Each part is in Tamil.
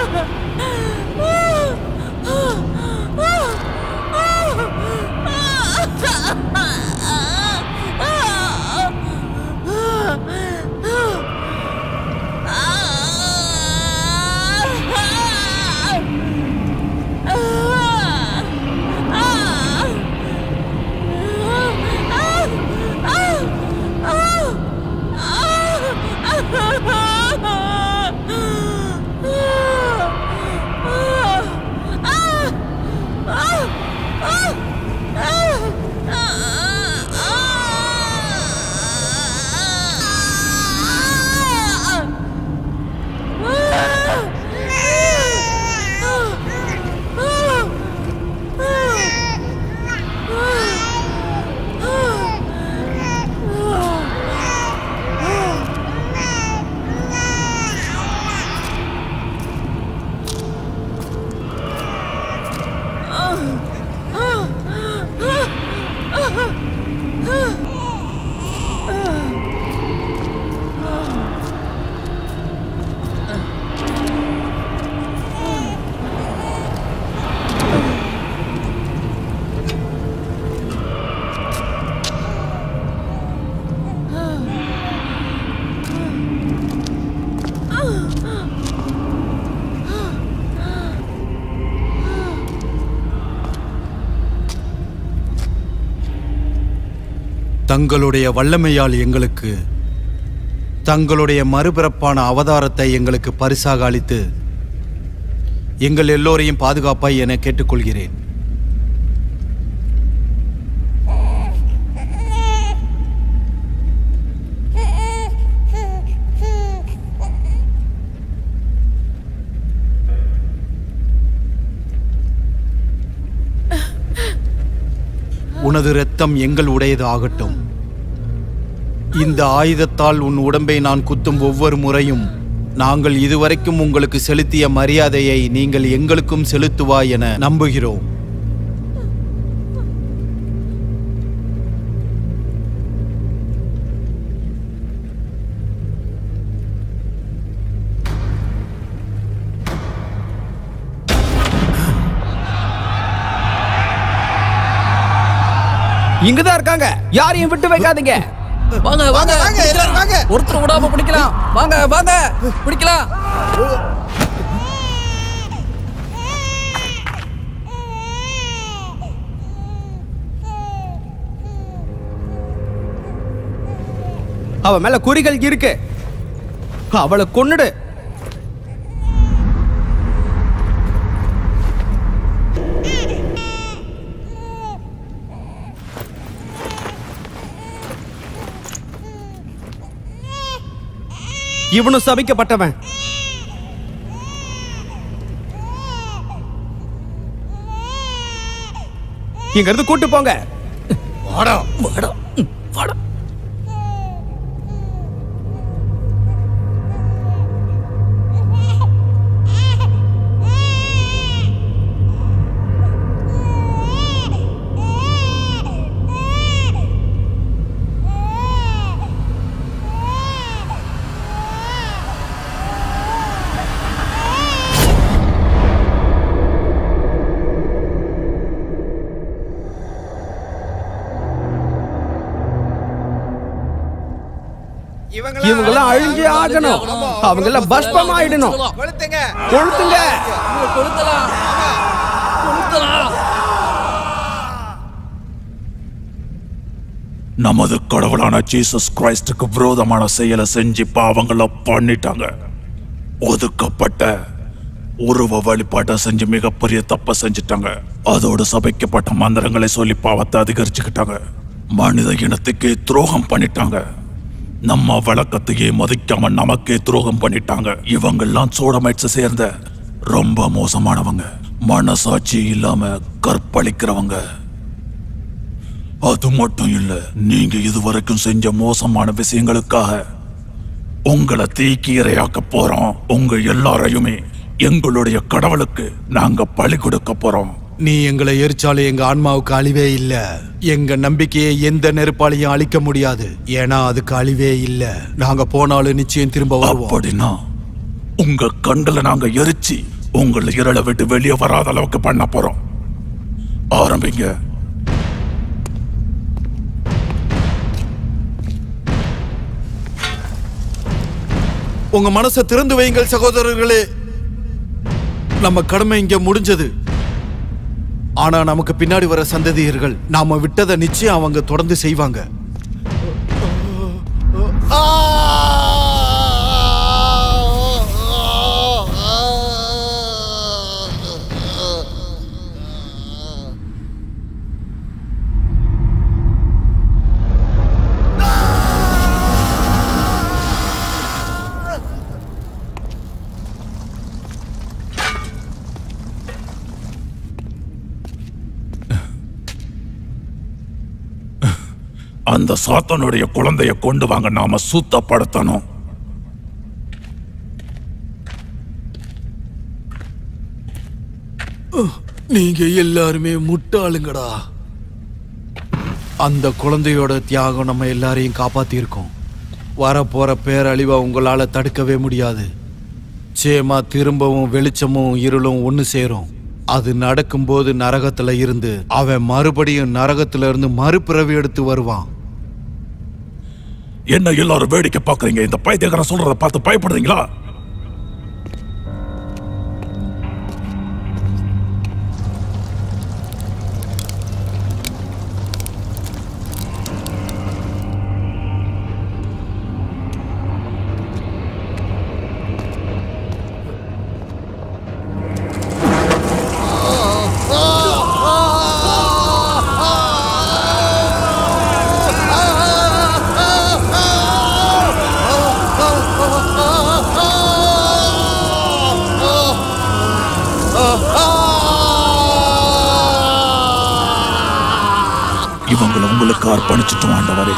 தங்களுடைய வல்லமையால் எங்களுக்கு தங்களுடைய மறுபிறப்பான அவதாரத்தை எங்களுக்கு பரிசாக அளித்து எங்கள் எல்லோரையும் பாதுகாப்பாய் என கேட்டுக்கொள்கிறேன் உனது இரத்தம் எங்கள் உடையது ஆகட்டும் இந்த ஆயுதத்தால் உன் உடம்பை நான் குத்தும் ஒவ்வொரு முறையும் நாங்கள் இதுவரைக்கும் உங்களுக்கு செலுத்திய மரியாதையை நீங்கள் எங்களுக்கும் செலுத்துவாய் என நம்புகிறோம் இங்கதான் இருக்காங்க யாரையும் விட்டு வைக்காதீங்க வாங்க வாங்க வாங்க, எல்லாரும் வாங்க. ஒருத்தர் விடாம பிடிக்கலாம் வாங்க வாங்க பிடிக்கலாம் அவ மேல குறிகள் இருக்கு அவளை கொன்னுடு இவனும் சபிக்கப்பட்டவன் இங்க இருந்து கூட்டு போங்க வாடா வாடா ம், வாடா இவங்கெல்லாம் அழிஞ்சே ஆகணும் அவங்க எல்லாம் பஸ்பம் ஆயிடணும் கொளுத்துங்க கொளுத்துங்க இவங்களை கொளுத்தலாம் கொளுத்தலாம் நமது கடவுளான ஜீசஸ் கிரைஸ்டுக்கு விரோதமான செயலை செஞ்சு பாவங்களை பண்ணிட்டாங்க ஒதுக்கப்பட்ட உருவ வழிபாட்டை செஞ்சு மிகப்பெரிய தப்ப செஞ்சுட்டாங்க அதோடு சபைக்கப்பட்ட மந்திரங்களை சொல்லி பாவத்தை அதிகரிச்சுக்கிட்டாங்க மனித இனத்துக்கே துரோகம் பண்ணிட்டாங்க நம்ம வழக்கத்தையே மதிக்காம நமக்கே துரோகம் பண்ணிட்டாங்க இவங்கெல்லாம் சோடமைட்ஸ் சேர்ந்த ரொம்ப மோசமானவங்க மனசாட்சி இல்லாம கற்பழிக்கிறவங்க அது மட்டும் இல்ல நீங்க இதுவரைக்கும் செஞ்ச மோசமான விஷயங்களுக்காக உங்களை தீக்கி இரையாக்க போறோம் உங்க எல்லாரையுமே எங்களுடைய கடவுளுக்கு நாங்க பலி கொடுக்க போறோம் நீ எங்களை எரிச்சாலும் எங்க ஆன்மாவுக்கு அழிவே இல்ல எங்க நம்பிக்கையை எந்த நெருப்பாலையும் அழிக்க முடியாது ஏன்னா அதுக்கு அழிவே இல்ல நாங்க போனாலும் நிச்சயம் திரும்ப வருவோம் அப்படின்னா உங்க கண்களை நாங்க எரிச்சு உங்களை இருளை விட்டு வெளியே வராத அளவுக்கு பண்ண போறோம் ஆரம்பிங்க உங்க மனசை திறந்து வையுங்கள் சகோதரர்களே நம்ம கடமை இங்க முடிஞ்சது ஆனா நமக்கு பின்னாடி வர சந்ததியர்கள் நாம விட்டதை நிச்சயம் அவங்க தொடர்ந்து செய்வாங்க அந்த சாத்தனுடைய குழந்தைய கொண்டு வாங்க நாம சுத்தப்படுத்தணும் நீங்க எல்லாருமே முட்டாளுங்கடா அந்த குழந்தையோட தியாகம் நம்ம எல்லாரையும் காப்பாத்திருக்கோம் வரப்போற பேரழிவை உங்களால தடுக்கவே முடியாது சேமா திரும்பவும் வெளிச்சமும் இருளும் ஒன்று சேரும் அது நடக்கும்போது நரகத்துல இருந்து அவன் மறுபடியும் நரகத்துல இருந்து மறுபிறவி எடுத்து வருவான் என்ன எல்லாரும் வேடிக்கை பாக்குறீங்க இந்த பைத்தியக்காரன் சொல்றத பார்த்து பயப்படுறீங்களா இவங்களை உங்களுக்கு அர்ப்பணிச்சுட்டு ஆண்டவரே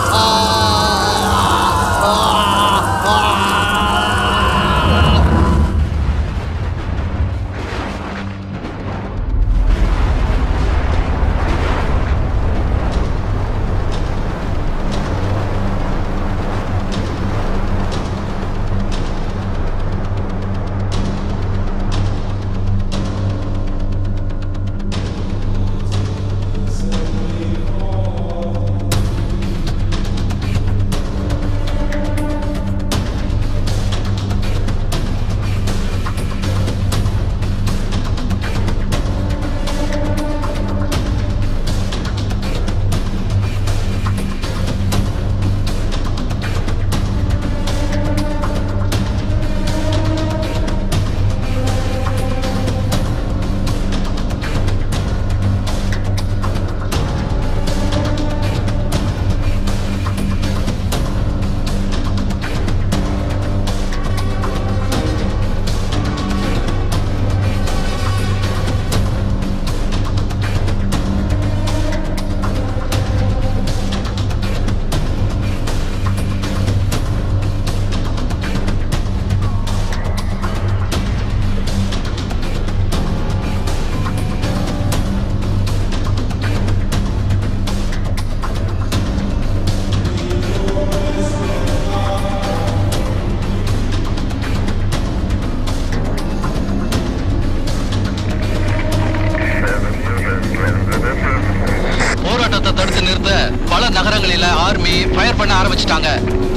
போராட்டத்தை தடுத்து நிறுத்த பல நகரங்களில ஆர்மி ஃபயர் பண்ண ஆரம்பிச்சிட்டாங்க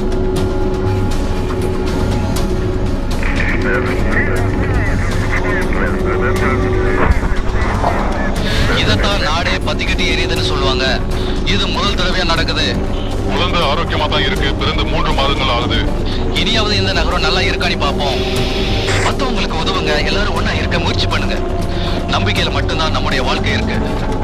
இதைத்தான் நாடே பத்திக்கிட்டு எரியுதுன்னு சொல்லுவாங்க இது முதல் தடவையா நடக்குது குழந்தை ஆரோக்கியமா தான் இருக்கு பிறந்து மூன்று மாதங்கள் ஆகுது இனியாவது இந்த நகரம் நல்லா இருக்கான்னு பார்ப்போம் மத்தவங்களுக்கு உதவுங்க எல்லாரும் ஒண்ணா இருக்க முயற்சி பண்ணுங்க நம்பிக்கையில மட்டும்தான் நம்முடைய வாழ்க்கை இருக்கு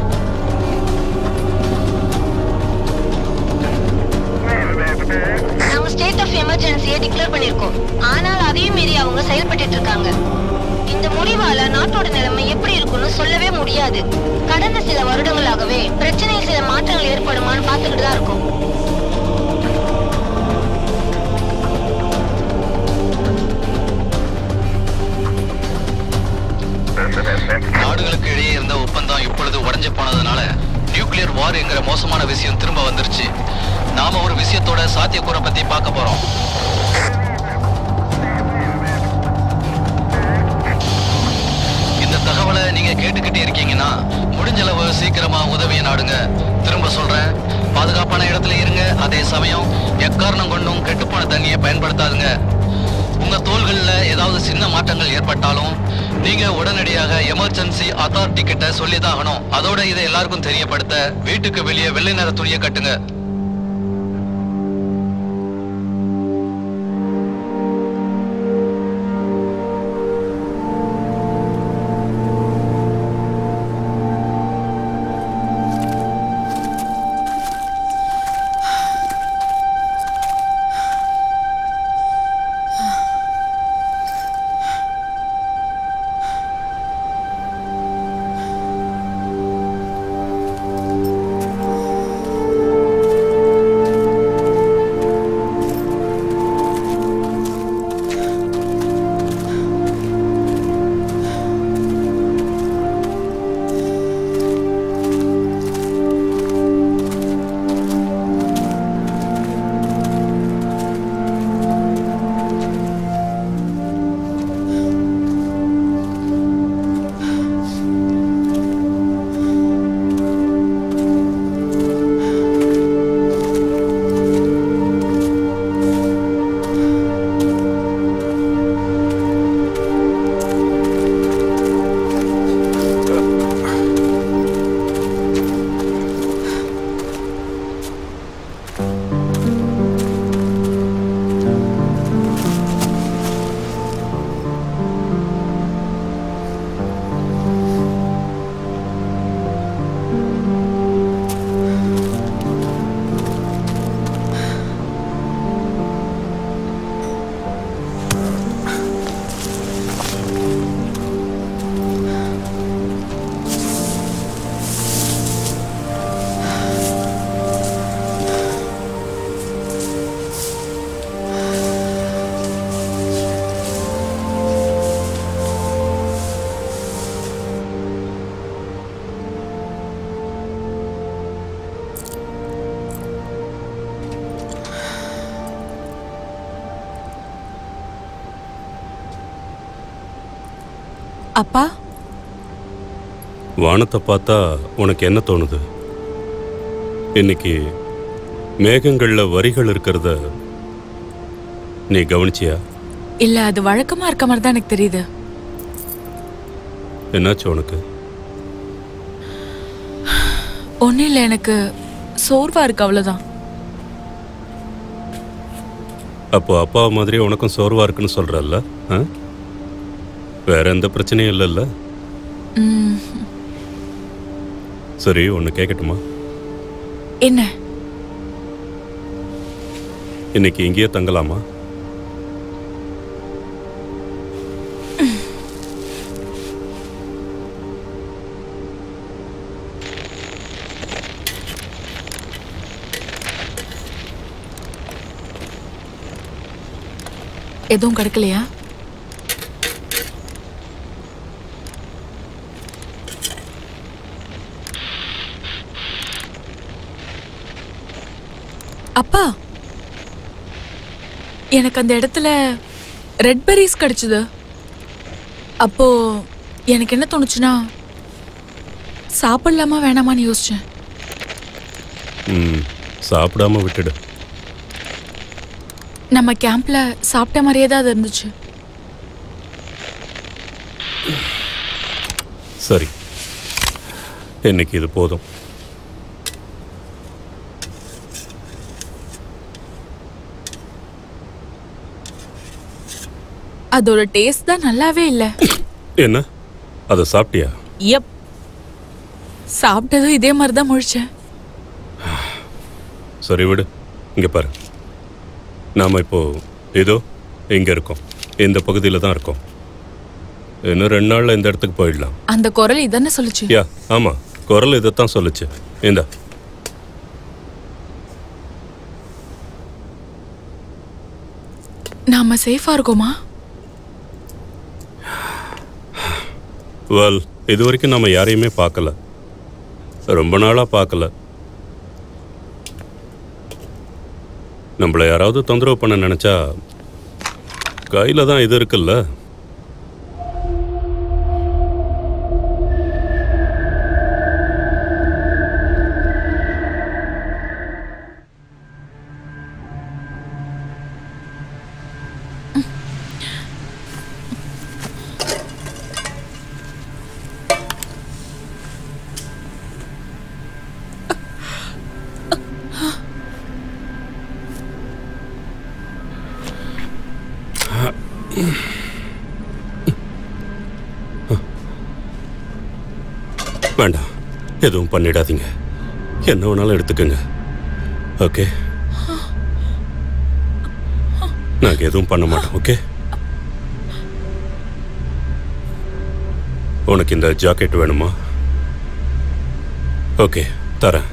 நாங்க ஸ்டேட் ஆஃப் எமர்ஜென்சியை டிக்ளேர் பண்ணிருக்கோம் ஆனால் அதையும் மீறி அவங்க செயல்பட்டு இருக்காங்க இந்த முடிவால நாட்டோட நிலைமை எப்படி இருக்கும்னு சொல்லவே முடியாது கடந்த சில வருடங்களாகவே பிரச்சனையில் சில மாற்றங்கள் ஏற்படுமான்னு பார்த்துக்கிட்டு தான் இருக்கோம் நாடுகளுக்கு இடையே இருந்த ஒப்பந்தம் இப்பொழுது உடைஞ்சு போனதுனால நியூக்ளியர் வார் என்கிற மோசமான விஷயம் திரும்ப வந்துருச்சு நாம ஒரு விஷயத்தோட சாத்தியக்கூறை பத்தி பார்க்க போறோம் எவ்வளவு சீக்கிரமா உதவியை நாடுங்க திரும்ப சொல்றேன் பாதுகாப்பான இடத்துல இருங்க அதே சமயம் எக்காரணம் கொண்டும் கெட்டுப்போன தண்ணியை பயன்படுத்தாதுங்க உங்க தோள்கள்ல ஏதாவது சின்ன மாற்றங்கள் ஏற்பட்டாலும் நீங்க உடனடியாக எமர்ஜென்சி அத்தாரிட்டி கிட்ட சொல்லிதான் ஆகணும் அதோட இதை எல்லாருக்கும் தெரியப்படுத்த வீட்டுக்கு வெளியே வெள்ளை நிற துணியை கட்டுங்க அப்பா வானத்தை பார்த்தா உனக்கு என்ன தோணுது இன்னைக்கு மேகங்கள்ல வரிகள் இருக்கிறத நீ கவனிச்சியா இல்ல அது வழக்கமா இருக்க மாதிரி தான் எனக்கு தெரியுது என்னாச்சு உனக்கு ஒன்னும் இல்ல எனக்கு சோர்வா இருக்கு அவ்வளவுதான் அப்போ அப்பா மாதிரி உனக்கும் சோர்வா இருக்குன்னு சொல்றல்ல ஆ? வேற எந்த பிரச்சனையும் இல்லைல்ல ம், சரி ஒன்று கேட்கட்டுமா என்ன இன்னைக்கு இங்கேயே தங்கலாமா எதுவும் கிடைக்கலையா அப்பா எனக்கு அந்த இடத்துல ரெட் பெரிஸ் கிடைச்சது அப்போ எனக்கு என்ன தோணுச்சுன்னா சாப்பிடலாமா வேணாமான்னு யோசிச்சேன் ம் சாப்பிடாம விட்டுடு நம்ம கேம்ப்ல சாப்பிட்ட மாதிரியே தான் அது இருந்துச்சு சரி இன்னைக்கு இது போதும் அதோட டேஸ்ட் தான் நல்லாவே இல்லை என்ன அதை சாப்பிட்டியா எப் சாப்பிட்டதும் இதே மாதிரி தான் முழிச்சேன் சரி விடு இங்க பாரு நாம இப்போ இதோ இங்க இருக்கோம் இந்த பகுதியில தான் இருக்கோம் இன்னும் ரெண்டு நாள்ல இந்த இடத்துக்கு போயிடலாம் அந்த குரல் இதானே சொல்லுச்சு யா ஆமா குரல் இதைத்தான் சொல்லுச்சு இந்த நாம சேஃபா இருக்கோமா வெல் இது வரைக்கும் நம்ம யாரையுமே பார்க்கல ரொம்ப நாளா பார்க்கல நம்மளை யாராவது தொந்தரவு பண்ண நினைச்சா கையில தான் இது இருக்குல்ல வேண்டாம் எதுவும் பண்ணிடாதீங்க என்ன வேணாலும் எடுத்துக்கோங்க ஓகே நாங்க எதுவும் பண்ண மாட்டோம் ஓகே உனக்கு இந்த ஜாக்கெட் வேணுமா ஓகே தரேன்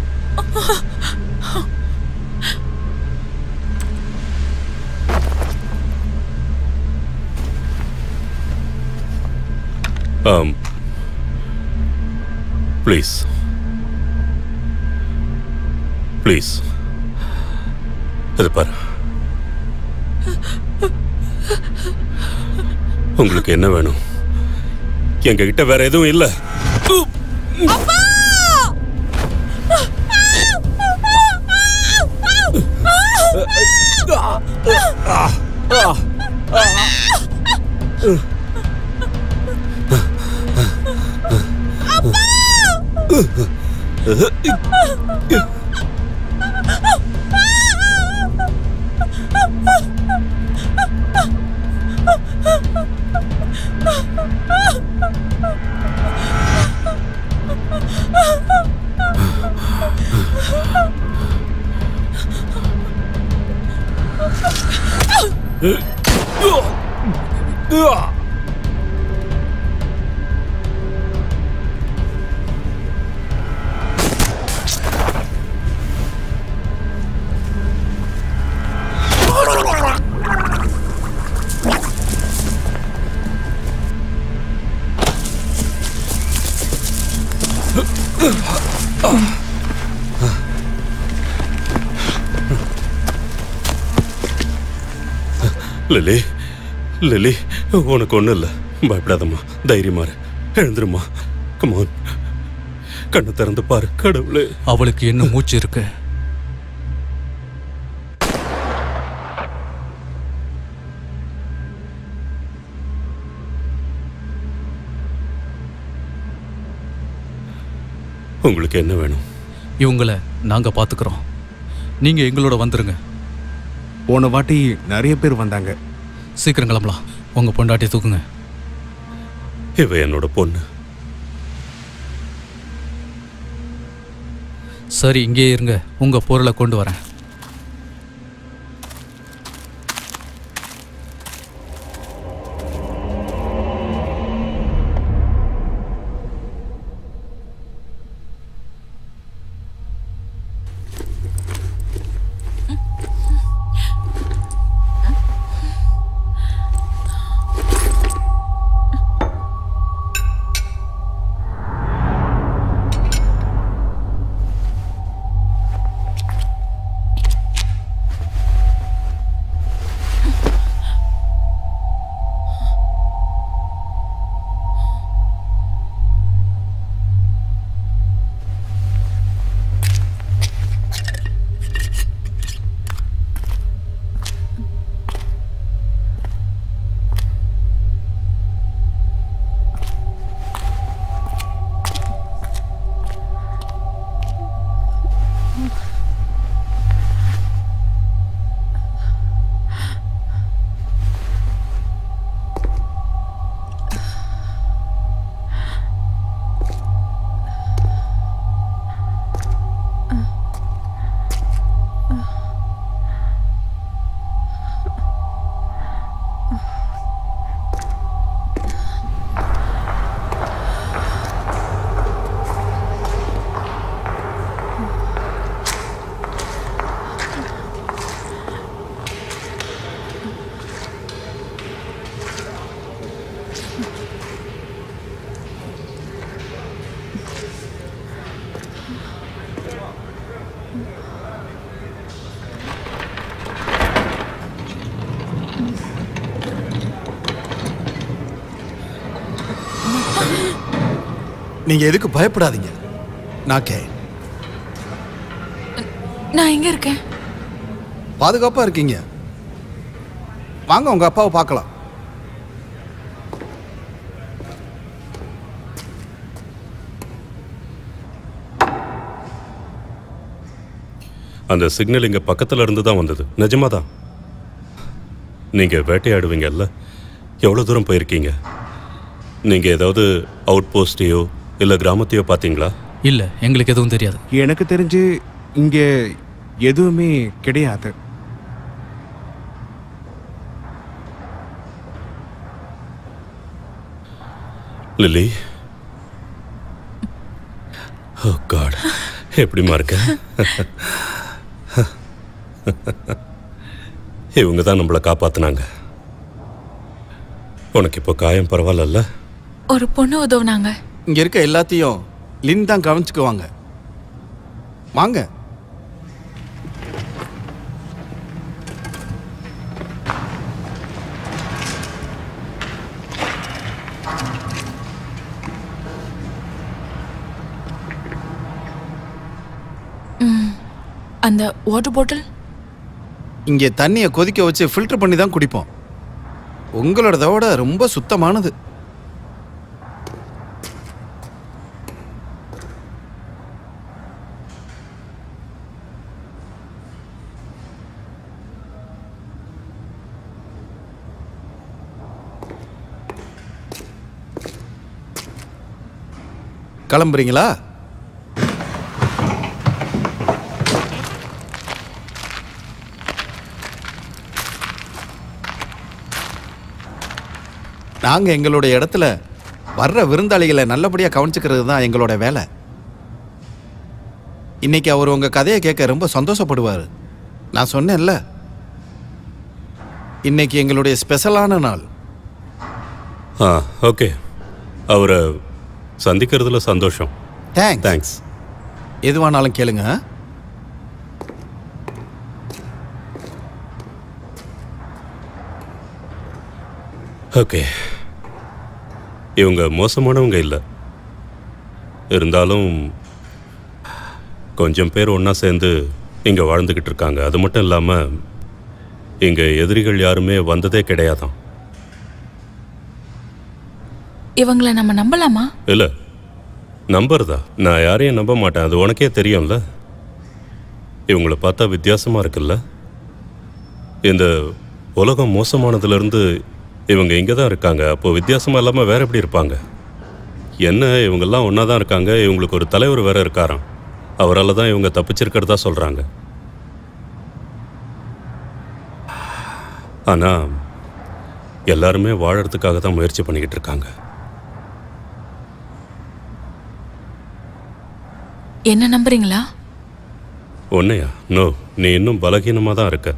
ஆம் ப்ளீஸ் ப்ளீஸ் இது பாரு உங்களுக்கு என்ன வேணும் எங்ககிட்ட வேற எதுவும் இல்லை லிலி லிலி உனக்கு ஒன்றும் இல்லை பயப்படாதம்மா தைரியமா இரு. எழுந்துருமா கமான் கண்ணை திறந்து பாரு கடவுளே அவளுக்கு என்ன மூச்சு இருக்கு உங்களுக்கு என்ன வேணும் இவங்களை நாங்க பாத்துக்கிறோம் நீங்க எங்களோட வந்துருங்க போன வாட்டி நிறைய பேர் வந்தாங்க சீக்கிரம் கிளம்பலாம் உங்க பொண்டாட்டி தூக்குங்க இவ என்னோட பொண்ணு சரி இங்கே இருங்க உங்க பொருளை கொண்டு வரேன் நீங்க எதுக்கு பயப்படாதீங்க நான் கே நான் எங்க இருக்கேன் பாதுகாப்பா இருக்கீங்க வாங்க உங்க அப்பாவை பார்க்கலாம் அந்த சிக்னல் இங்க பக்கத்துல இருந்து தான் வந்தது நிஜமா தான் நீங்க வேட்டையாடுவீங்கல்ல எவ்வளவு தூரம் போயிருக்கீங்க நீங்க ஏதாவது அவுட் போஸ்டையோ இல்லை கிராமத்தையோ பார்த்தீங்களா இல்ல எங்களுக்கு எதுவும் தெரியாது எனக்கு தெரிஞ்சு இங்க எதுவுமே கிடையாது லில்லி ஓ காட் எப்படிமா இருக்க இவங்க தான் நம்மளை காப்பாத்துனாங்க உனக்கு இப்போ காயம் பரவாயில்லல்ல ஒரு பொண்ணு உதவுனாங்க இங்க இருக்க எல்லாத்தையும் லின் தான் கவனிச்சுக்குவாங்க வாங்க ம். அந்த வாட்டர் பாட்டில் இங்கே தண்ணியை கொதிக்க வச்சு ஃபில்டர் பண்ணி தான் குடிப்போம் உங்களோடத விட ரொம்ப சுத்தமானது கிளம்புறீங்களா நாங்க எங்களுடைய இடத்துல வர்ற விருந்தாளிகளை நல்லபடியா கவனிச்சுக்கிறது தான் எங்களோட வேலை இன்னைக்கு அவர் உங்க கதையை கேட்க ரொம்ப சந்தோஷப்படுவார் நான் சொன்னேன்ல இன்னைக்கு எங்களுடைய ஸ்பெஷலான நாள் ஆ ஓகே அவரை சந்திக்கிறதுல சந்தோஷம் தேங்க்ஸ் தேங்க்ஸ் எதுவானாலும் கேளுங்க ஆ? ஓகே இவங்க மோசமானவங்க இல்லை இருந்தாலும் கொஞ்சம் பேர் ஒன்றா சேர்ந்து இங்கே வாழ்ந்துக்கிட்டு இருக்காங்க அது மட்டும் இல்லாமல் இங்கே எதிரிகள் யாருமே வந்ததே கிடையாதாம் இவங்கள நம்ம நம்பலாமா இல்லை நம்புறதா நான் யாரையும் நம்ப மாட்டேன் அது உனக்கே தெரியும்ல இவங்கள பார்த்தா வித்தியாசமாக இருக்குல்ல இந்த உலகம் மோசமானதுலேருந்து இவங்க இங்கே தான் இருக்காங்க அப்போ வித்தியாசமாக இல்லாமல் வேற எப்படி இருப்பாங்க என்ன இவங்கெல்லாம் ஒன்றா தான் இருக்காங்க இவங்களுக்கு ஒரு தலைவர் வேற இருக்காராம் அவரால் தான் இவங்க தப்பிச்சிருக்கிறதா சொல்கிறாங்க ஆனால் எல்லாருமே வாழறதுக்காக தான் முயற்சி பண்ணிக்கிட்டு இருக்காங்க என்ன நம்புறீங்களா உன்னையா நோ நீ இன்னும் பலகீனமாக தான் இருக்க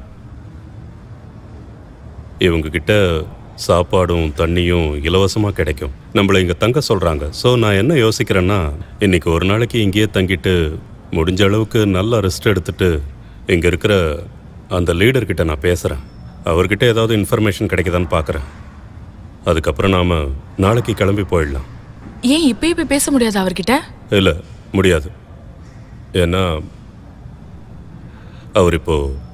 இவங்க கிட்ட சாப்பாடும் தண்ணியும் இலவசமாக கிடைக்கும் நம்மளை இங்கே தங்க சொல்கிறாங்க ஸோ நான் என்ன யோசிக்கிறேன்னா இன்னைக்கு ஒரு நாளைக்கு இங்கேயே தங்கிட்டு முடிஞ்ச அளவுக்கு நல்லா ரெஸ்ட் எடுத்துட்டு இங்கே இருக்கிற அந்த லீடர்கிட்ட நான் பேசுகிறேன் அவர்கிட்ட ஏதாவது இன்ஃபர்மேஷன் கிடைக்குதான்னு பார்க்குறேன் அதுக்கப்புறம் நாம் நாளைக்கு கிளம்பி போயிடலாம் ஏன் இப்பயே போய் பேச முடியாது அவர்கிட்ட இல்லை முடியாது ஏன்னா அவர் இப்போ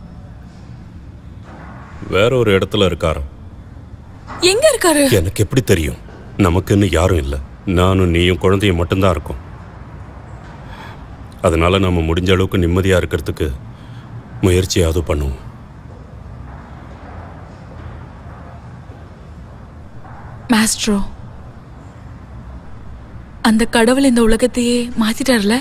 வேற ஒரு இடத்துல இருக்காராம் எங்க இருக்காரு எனக்கு எப்படி தெரியும் நமக்குன்னு யாரும் இல்லை நானும் நீயும் குழந்தையும் மட்டும்தான் இருக்கோம் அதனால நம்ம முடிஞ்ச அளவுக்கு நிம்மதியா இருக்கிறதுக்கு முயற்சியாவது பண்ணுவோம் மாஸ்ட்ரோ அந்த கடவுள் இந்த உலகத்தையே மாத்திட்டார்ல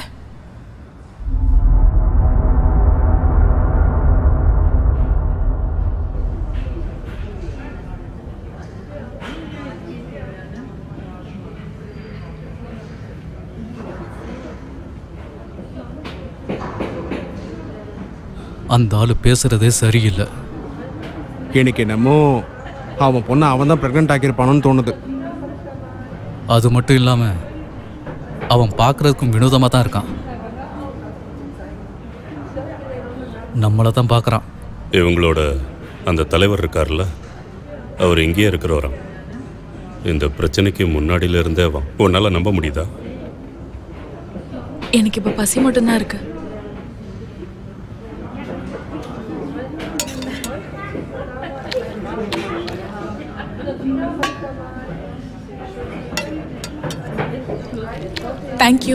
அந்த ஆளு பேசுறதே சரியில்லை எனக்கு என்னமோ அவன் பொண்ணை அவன் தான் ப்ரெக்னென்ட் ஆக்கியிருப்பானோன்னு தோணுது அது மட்டும் இல்லாம அவன் பார்க்கறதுக்கும் வினோதமா தான் இருக்கான் நம்மளை தான் பார்க்கறான் இவங்களோட அந்த தலைவர் இருக்கார்ல அவர் இங்கேயே இருக்கிறவராம் இந்த பிரச்சனைக்கு முன்னாடியில இருந்தே வா உன்னால நம்ப முடியுதா எனக்கு இப்ப பசி மட்டும்தான் இருக்கு தேங்க்யூ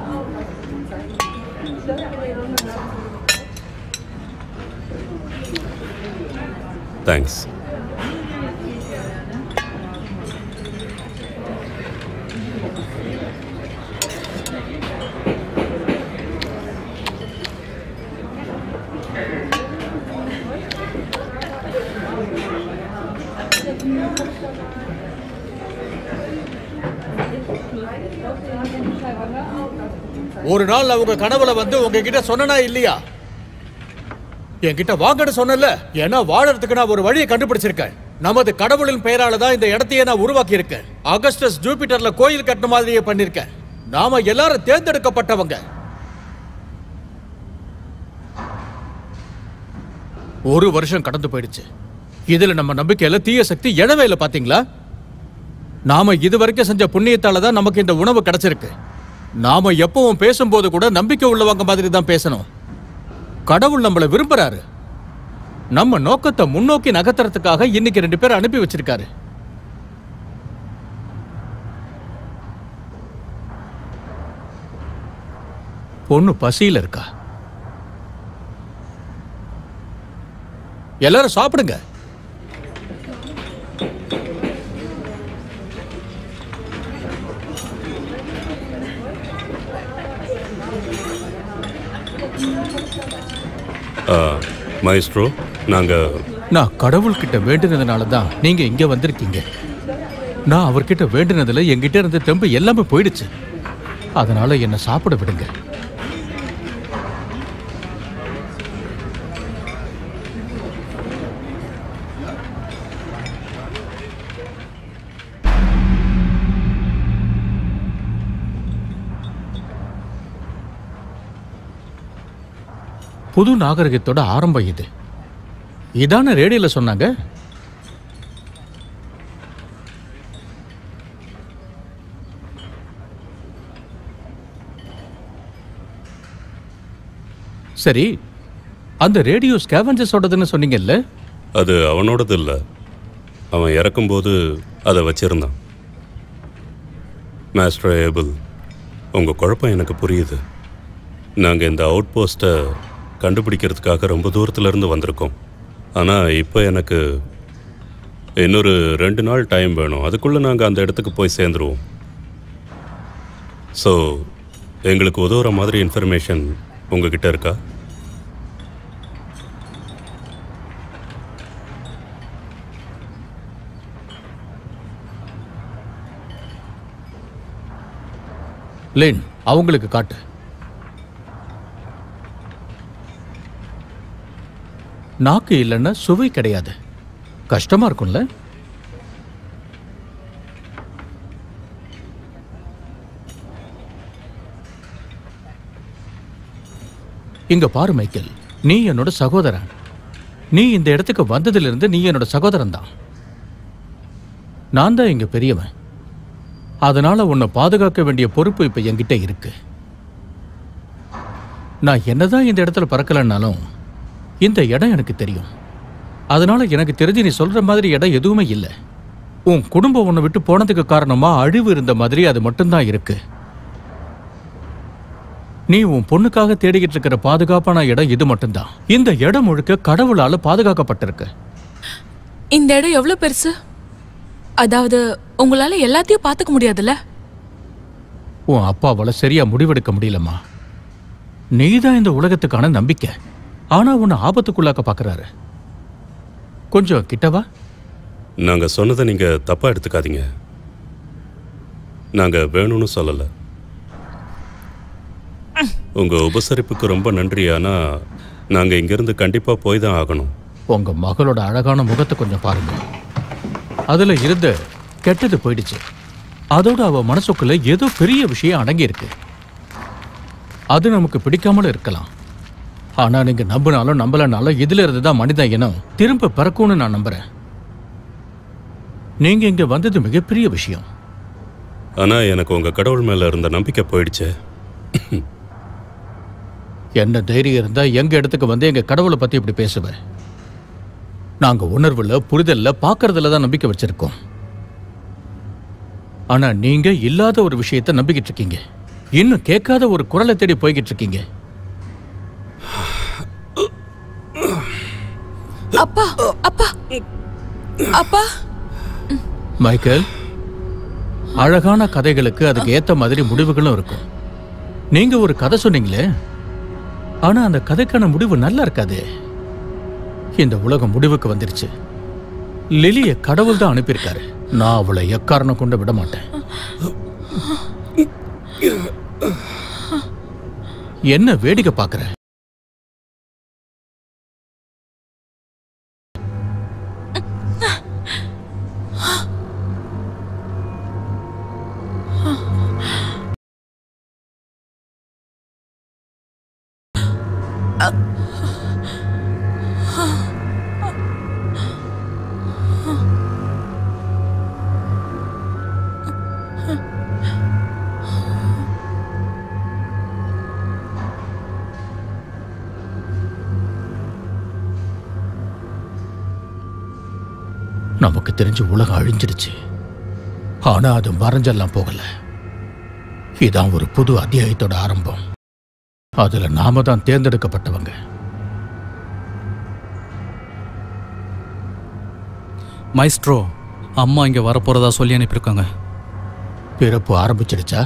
தேங்க்ஸ் ஒரு நாள் அவங்க கனவுல வந்து உங்ககிட்ட சொன்னனா இல்லையா என்கிட்ட வாங்கன்னு சொன்னல ஏன்னா வாழறதுக்கு நான் ஒரு வழியை கண்டுபிடிச்சிருக்கேன் நமது கடவுளின் பெயரால தான் இந்த இடத்தையே நான் உருவாக்கி இருக்கேன் அகஸ்டஸ் ஜூபிட்டர்ல கோயில் கட்டின மாதிரியே பண்ணிருக்கேன் நாம எல்லாரும் தேர்ந்தெடுக்கப்பட்டவங்க ஒரு வருஷம் கடந்து போயிடுச்சு இதுல நம்ம நம்பிக்கையில தீய சக்தி எழவே இல்லை பாத்தீங்களா நாம இதுவரைக்கும் செஞ்ச புண்ணியத்தால தான் நமக்கு இந்த உணவு கிடைச்சிருக்கு நாம எப்பவும் பேசும்போது கூட நம்பிக்கை உள்ளவங்க மாதிரி தான் பேசணும் கடவுள் நம்மளை விரும்புறாரு நம்ம நோக்கத்தை முன்னோக்கி நகர்த்துறதுக்காக இன்னைக்கு ரெண்டு பேரை அனுப்பி வச்சிருக்காரு பொண்ணு பசியில இருக்கா எல்லாரும் சாப்பிடுங்க மைஸ்ட்ரோ நாங்கள் நான் கடவுள்கிட்ட வேண்டினதுனால தான் நீங்க இங்க வந்திருக்கீங்க நான் அவர்கிட்ட வேண்டினதுல என்கிட்ட இருந்த தெம்பு எல்லாமே போயிடுச்சு அதனால என்னை சாப்பிட விடுங்க புது நாகரிகத்தோட ஆரம்பம் இது இதான ரேடியோல சொன்னாங்க சரி அந்த ரேடியோ ஸ்கேவஞ்சர்ஸோடதுன்னு சொன்னீங்கல்ல அது அவனோடது இல்லை அவன் இறக்கும்போது அதை வச்சிருந்தான் மாஸ்டர் ஏபிள் உங்கள் குழப்பம் எனக்கு புரியுது நாங்கள் இந்த அவுட் போஸ்ட்டை கண்டுபிடிக்கிறதுக்காக ரொம்ப தூரத்துல இருந்து வந்திருக்கோம் ஆனால் இப்போ எனக்கு இன்னொரு ரெண்டு நாள் டைம் வேணும் அதுக்குள்ளே நாங்கள் அந்த இடத்துக்கு போய் சேர்ந்துருவோம் ஸோ எங்களுக்கு உதவுற மாதிரி இன்ஃபர்மேஷன் உங்ககிட்ட இருக்கா லேன் அவங்களுக்கு காட்டு நாக்கு இல்லைன்னா சுவை கிடையாது கஷ்டமா இருக்கும்ல இங்க பாரு மைக்கேல் நீ என்னோட சகோதரன் நீ இந்த இடத்துக்கு வந்ததிலிருந்து நீ என்னோட சகோதரன் தான் நான் தான் இங்க பெரியவன் அதனால உன்னை பாதுகாக்க வேண்டிய பொறுப்பு இப்ப என்கிட்ட இருக்கு நான் என்னதான் இந்த இடத்துல பறக்கலன்னாலும் இந்த இடம் எனக்கு தெரியும் அதனால எனக்கு தெரிஞ்சு நீ சொல்ற மாதிரி இடம் எதுவுமே இல்லை உன் குடும்பம் உன்னை விட்டு போனதுக்கு காரணமா அழிவு இருந்த மாதிரி அது மட்டும்தான் இருக்கு நீ உன் பொண்ணுக்காக தேடிக்கிட்டு இருக்கிற பாதுகாப்பான இடம் இது மட்டும்தான் இந்த இடம் முழுக்க கடவுளால பாதுகாக்கப்பட்டிருக்கு இந்த இடம் எவ்வளவு பெருசு அதாவது உங்களால எல்லாத்தையும் பார்த்துக்க முடியாதுல்ல உன் அப்பாவால சரியா முடிவெடுக்க முடியலம்மா நீதான் இந்த உலகத்துக்கான நம்பிக்கை ஆனா உன்னை ஆபத்துக்குள்ளாக்க பாக்குறாரு கொஞ்சம் கிட்டவா நாங்கள் சொன்னதை நீங்கள் தப்பாக எடுத்துக்காதீங்க நாங்கள் வேணும்னு சொல்லலை உங்கள் உபசரிப்புக்கு ரொம்ப நன்றி ஆனால் நாங்கள் இங்கேருந்து கண்டிப்பாக போய் தான் ஆகணும் உங்க மகளோட அழகான முகத்தை கொஞ்சம் பாருங்க அதுல இருந்த கெட்டது போயிடுச்சு அதோட அவ மனசுக்குள்ள ஏதோ பெரிய விஷயம் அடங்கி இருக்கு அது நமக்கு பிடிக்காமலும் இருக்கலாம் ஆனா நீங்க நம்பினாலும் நம்பலனாலும் இதுல இருந்து தான் மனித இனம் திரும்ப பிறக்கும்னு நான் நம்புறேன் நீங்க இங்க வந்தது மிகப்பெரிய விஷயம் ஆனால் எனக்கு உங்கள் கடவுள் மேலே இருந்த நம்பிக்கை போயிடுச்சு என்ன தைரியம் இருந்தா எங்க இடத்துக்கு வந்து எங்க கடவுளை பத்தி இப்படி பேசுவேன் நாங்க உணர்வுல புரிதல்ல பார்க்கறதுல தான் நம்பிக்கை வச்சிருக்கோம் ஆனா நீங்க இல்லாத ஒரு விஷயத்தை நம்பிக்கிட்டு இருக்கீங்க இன்னும் கேட்காத ஒரு குரலை தேடி போய்கிட்டு இருக்கீங்க அப்பா அப்பா அப்பா மைக்கேல் அழகான கதைகளுக்கு அதுக்கு ஏத்த மாதிரி முடிவுகளும் இருக்கும் நீங்க ஒரு கதை சொன்னீங்களே ஆனா அந்த கதைக்கான முடிவு நல்லா இருக்காது இந்த உலகம் முடிவுக்கு வந்துருச்சு லிலிய கடவுள் தான் அனுப்பியிருக்காரு நான் அவளை எக்காரணம் கொண்டு விட மாட்டேன் என்ன வேடிக்கை பார்க்கற நமக்கு தெரிஞ்ச உலகம் அழிஞ்சிடுச்சு ஆனா அது மறைஞ்செல்லாம் போகல இதான் ஒரு புது அத்தியாயத்தோட ஆரம்பம் அதுல நாம தான் தேர்ந்தெடுக்கப்பட்டவங்க மைஸ்ட்ரோ அம்மா இங்கே வரப்போகிறதா சொல்லி அனுப்பியிருக்காங்க பிறப்பு ஆரம்பிச்சிடுச்சா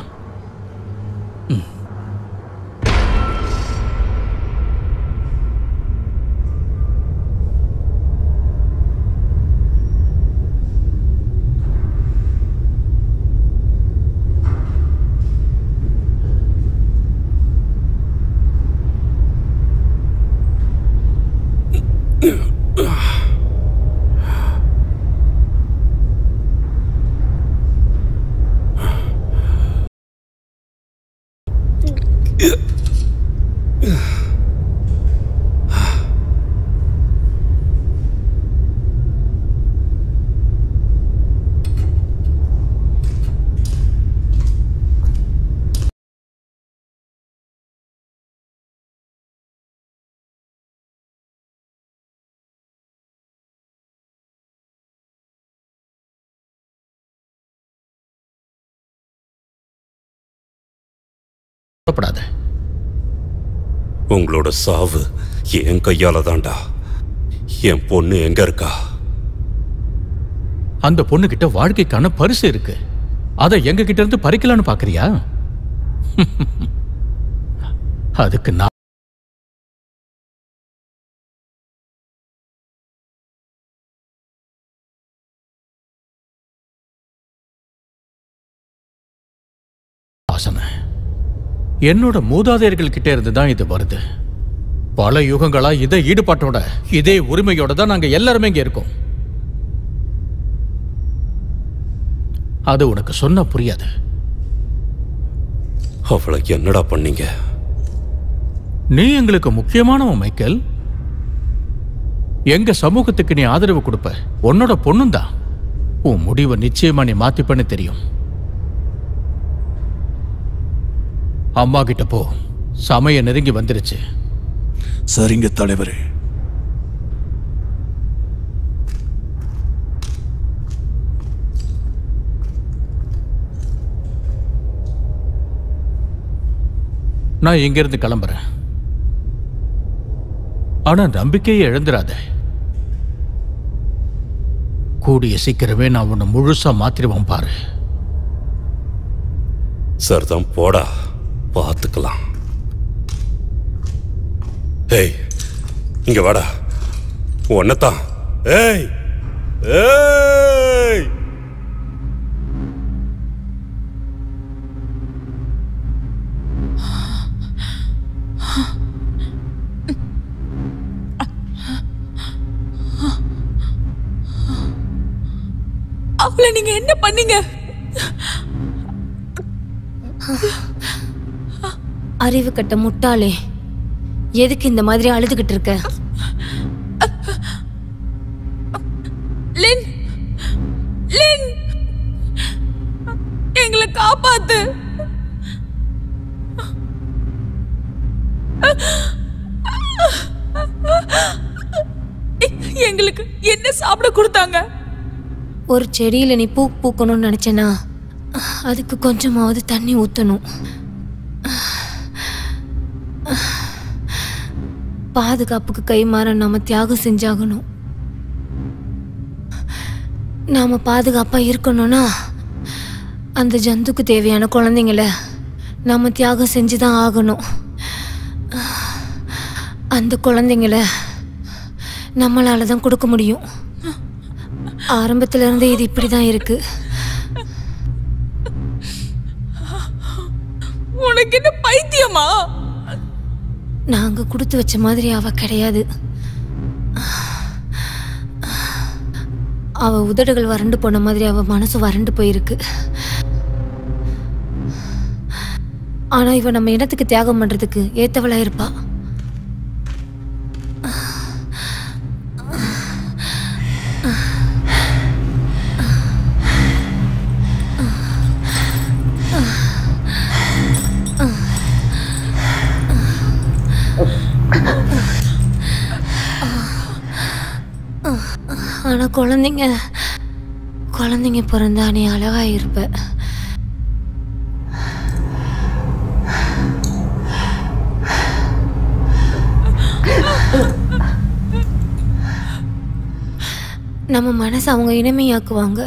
கவலைப்படாத உங்களோட சாவு என் கையால தான்டா என் பொண்ணு எங்க இருக்கா அந்த பொண்ணுகிட்ட வாழ்க்கைக்கான பரிசு இருக்கு அதை எங்க கிட்ட இருந்து பறிக்கலான்னு பாக்குறியா அதுக்கு நான் வாசனை என்னோட மூதாதையர்கள் கிட்ட இருந்து தான் இது வருது பல யுகங்களா இதே ஈடுபாட்டோட இதே உரிமையோட தான் நாங்க எல்லாருமே இங்க இருக்கோம் அது உனக்கு சொன்னா புரியாது அவளை என்னடா பண்ணீங்க நீ எங்களுக்கு முக்கியமானவன் மைக்கேல் எங்க சமூகத்துக்கு நீ ஆதரவு கொடுப்ப உன்னோட பொண்ணும் தான் உன் முடிவை நிச்சயமா நீ மாத்திப்பன்னு தெரியும் அம்மா கிட்ட போ சமயம் நெருங்கி வந்துருச்சு சரிங்க தலைவரே நான் இங்கிருந்து கிளம்புறேன் ஆனா நம்பிக்கையை இழந்துராத கூடிய சீக்கிரமே நான் உன்னை முழுசா மாத்திருவேன் பாரு சரிதான் போடா பார்த்துக்கலாம் ஏய் இங்க வாடா உன்னதான் ஏய் ஏய் அவளை நீங்க என்ன பண்ணீங்க அறிவு கட்ட முட்டாளே எதுக்கு இந்த மாதிரி அழுதுகிட்டு இருக்க லின் லின் எங்களை காப்பாத்து எங்களுக்கு என்ன சாப்பிட கொடுத்தாங்க ஒரு செடியில நீ பூ பூக்கணும்னு நினைச்சேனா அதுக்கு கொஞ்சமாவது தண்ணி ஊத்தணும் பாதுகாப்புக்கு கைமாற நாம தியாகம் செஞ்சாகணும் நாம பாதுகாப்பா இருக்கணும்னா அந்த ஜந்துக்கு தேவையான குழந்தைங்கள நாம தியாகம் செஞ்சுதான் ஆகணும் அந்த குழந்தைங்கள நம்மளால தான் கொடுக்க முடியும் ஆரம்பத்துல இருந்தே இது இப்படிதான் இருக்கு இவங்க என்ன பைத்தியமா நாங்க கொடுத்து வச்ச மாதிரி அவ கிடையாது அவ உதடுகள் வறண்டு போன மாதிரி அவ மனசு வறண்டு போயிருக்கு ஆனா இவ நம்ம இனத்துக்கு தியாகம் பண்றதுக்கு ஏத்தவளா இருப்பா ஆனா குழந்தைங்க குழந்தைங்க பிறந்தா நீ அழகா இருப்ப நம்ம மனசை அவங்க இனிமையாக்குவாங்க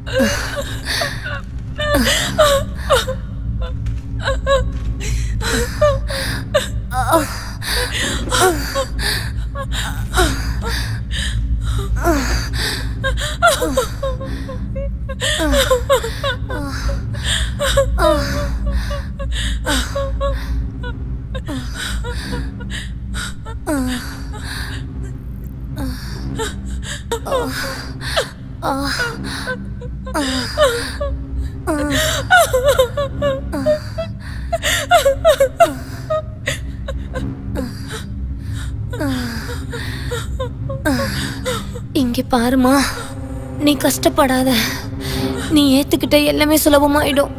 இங்க பாருமா நீ கஷ்டப்படாத நீ ஏத்துக்கிட்ட எல்லாமே சுலபமாயிடும்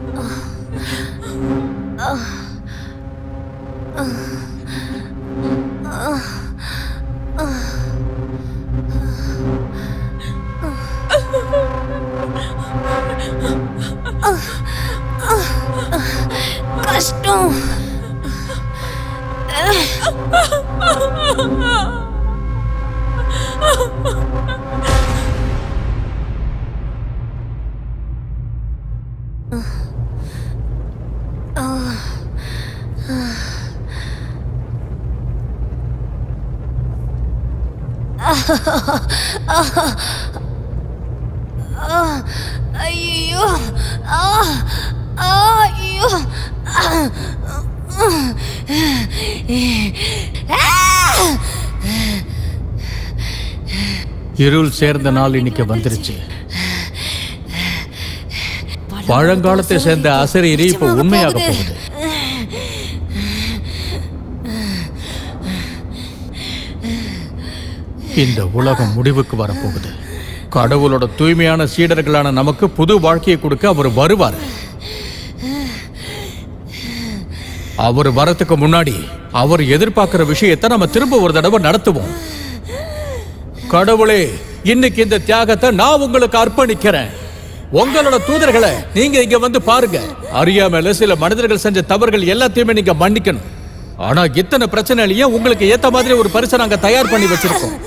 கஷ்டம் ஐயோ ஐயோ இருள் சேர்ந்த நாள் இன்னைக்கு வந்துருச்சு பழங்காலத்தை சேர்ந்த அசரீரி இப்போ உண்மையாக போகுது இந்த உலகம் முடிவுக்கு வரப்போகுது கடவுளோட தூய்மையான சீடர்களான நமக்கு புது வாழ்க்கையை கொடுக்க அவர் வருவார் அவர் வரத்துக்கு முன்னாடி அவர் எதிர்பார்க்கிற விஷயத்தை நம்ம திரும்ப ஒரு தடவை நடத்துவோம் கடவுளே இன்னைக்கு இந்த தியாகத்தை நான் உங்களுக்கு அர்ப்பணிக்கிறேன் உங்களோட தூதர்களை நீங்க இங்க வந்து பாருங்க அறியாமல சில மனிதர்கள் செஞ்ச தவறுகள் எல்லாத்தையுமே நீங்க மன்னிக்கணும் ஆனா இத்தனை பிரச்சனையிலயும் உங்களுக்கு ஏத்த மாதிரி ஒரு பரிசை நாங்க தயார் பண்ணி வச்சிருக்கோம்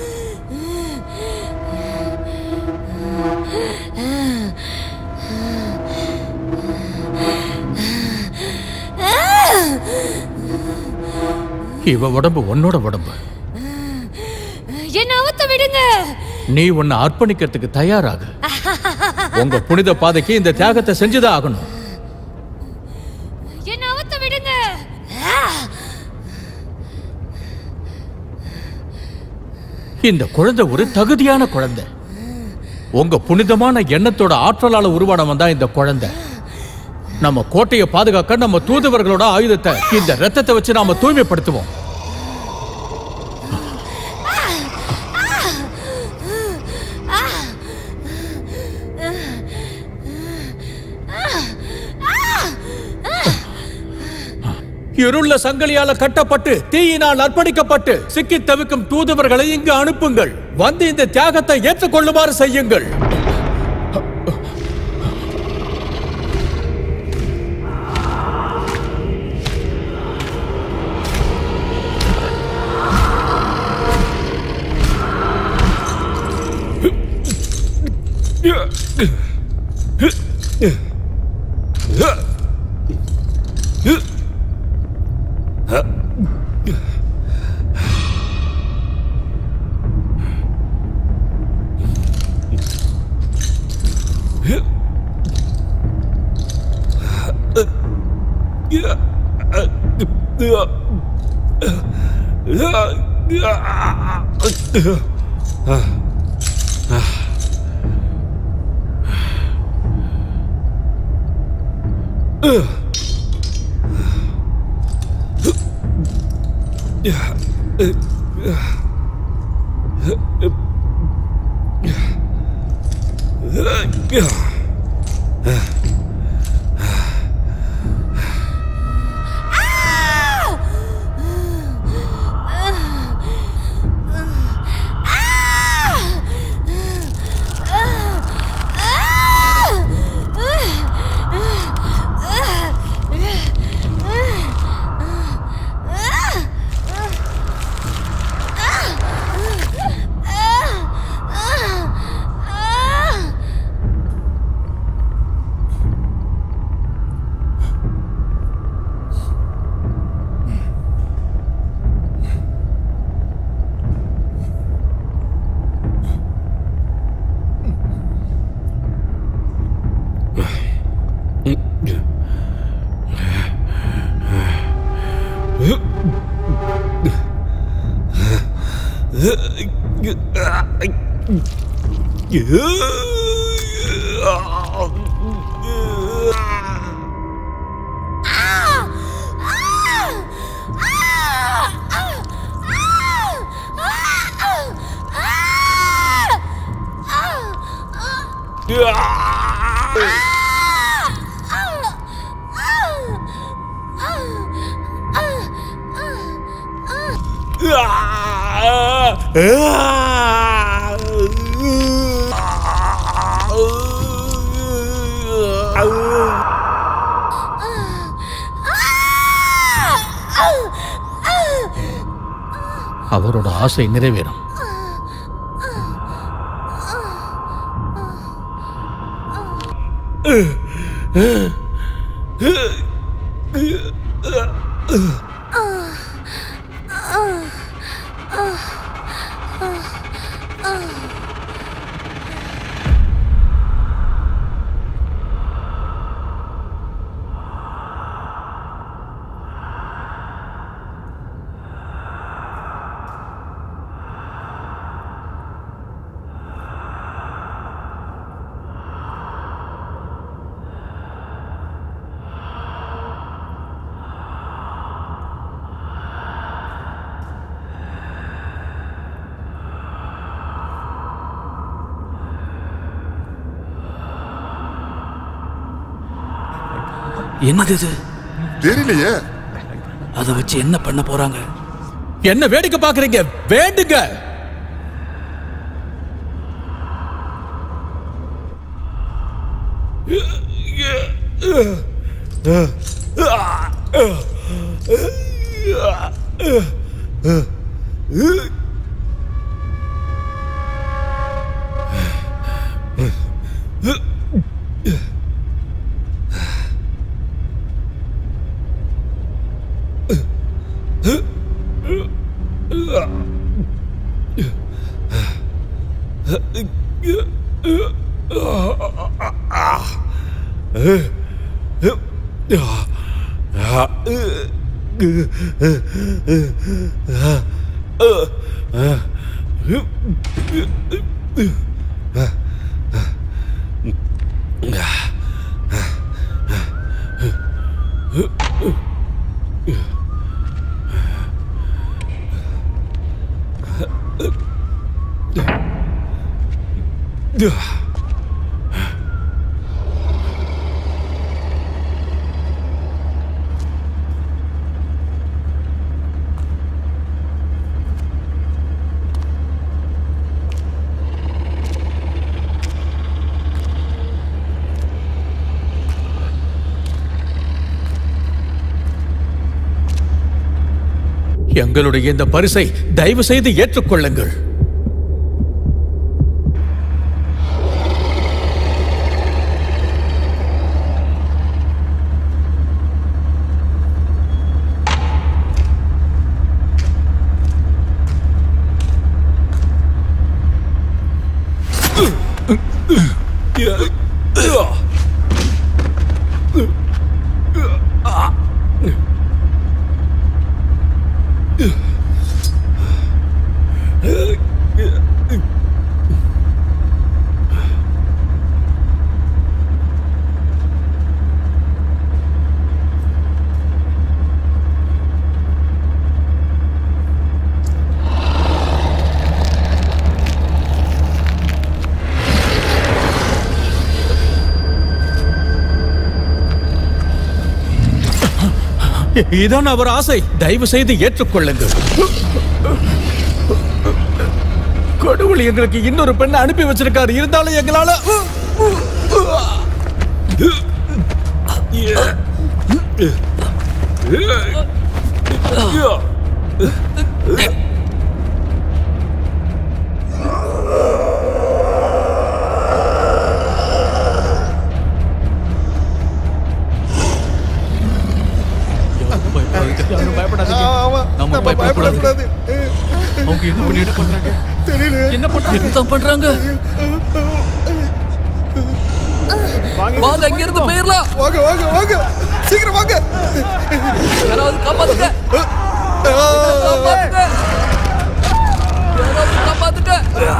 இவ உடம்பு உன்னோட உடம்பு என்ன அவத்த விடுங்க நீ உன்னை அர்ப்பணிக்கிறதுக்கு தயாராகு உங்க புனித பாதைக்கு இந்த தியாகத்தை செஞ்சுதான் ஆகணும் என்ன அவத்த விடுங்க இந்த குழந்தை ஒரு தகுதியான குழந்தை உங்க புனிதமான எண்ணத்தோட ஆற்றலால உருவானவன் தான் இந்த குழந்தை நம்ம கோட்டையை பாதுகாக்க நம்ம தூதுவர்களோட ஆயுதத்தை இந்த ரத்தத்தை வச்சு நாம தூய்மைப்படுத்துவோம் இருள சங்கிலியால கட்டப்பட்டு தீயினால் அர்ப்பணிக்கப்பட்டு சிக்கி தவிக்கும் தூதுவர்களை இங்கு அனுப்புங்கள் வந்து இந்த தியாகத்தை ஏற்றுக்கொள்ளுமாறு செய்யுங்கள் Yeah. அவரோட ஆசை நிறைவேறும் என்னது இது தெரியலையே அதை வச்சு என்ன பண்ண போறாங்க என்ன வேடிக்கை பாக்குறீங்க வேண்டுங்க எங்களுடைய இந்த பரிசை தயவு செய்து ஏற்றுக்கொள்ளுங்கள் இதான் அவர் ஆசை தயவு செய்து ஏற்றுக்கொள்ளுங்கள் கடவுள் எங்களுக்கு இன்னொரு பெண்ணை அனுப்பி வச்சிருக்காரு இருந்தாலும் எங்களால யாரும் பயப்படாதீங்க நம்ம பயப்படக்கூடாது அவங்க என்ன பண்ணிட்டு பண்றாங்க தெரியல என்ன பண்றாங்க என்ன பண்றாங்க வாங்க இங்க இருந்து போயிரலாம் வாங்க வாங்க வாங்க சீக்கிரம் வாங்க யாராவது காப்பாத்துங்க காப்பாத்துங்க யாராவது காப்பாத்துங்க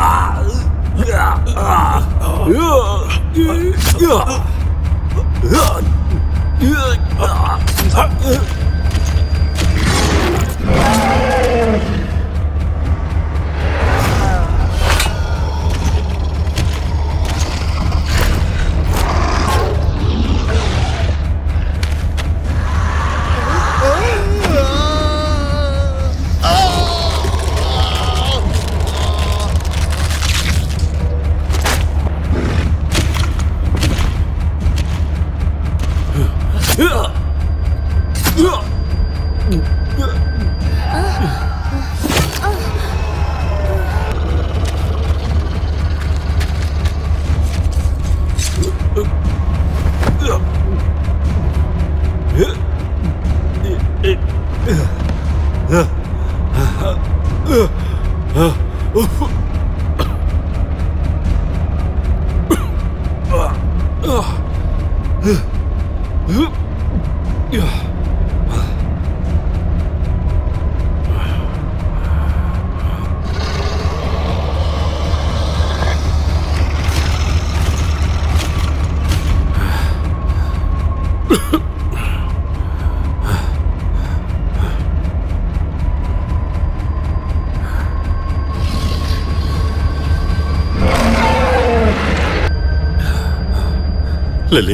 லிலி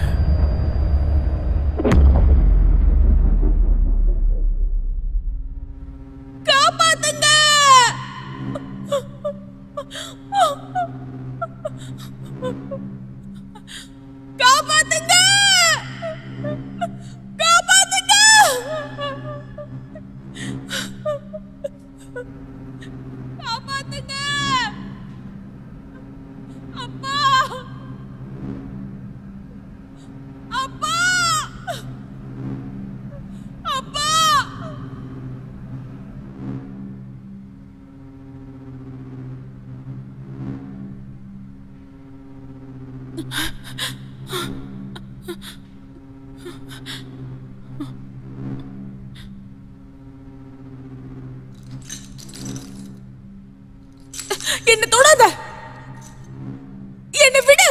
காப்பாத்துங்க காப்பாத்துங்க காப்பாத்துங்க காப்பாத்துங்க அப்பா அப்பா அப்பா என்ன தொடாத என்ன விடு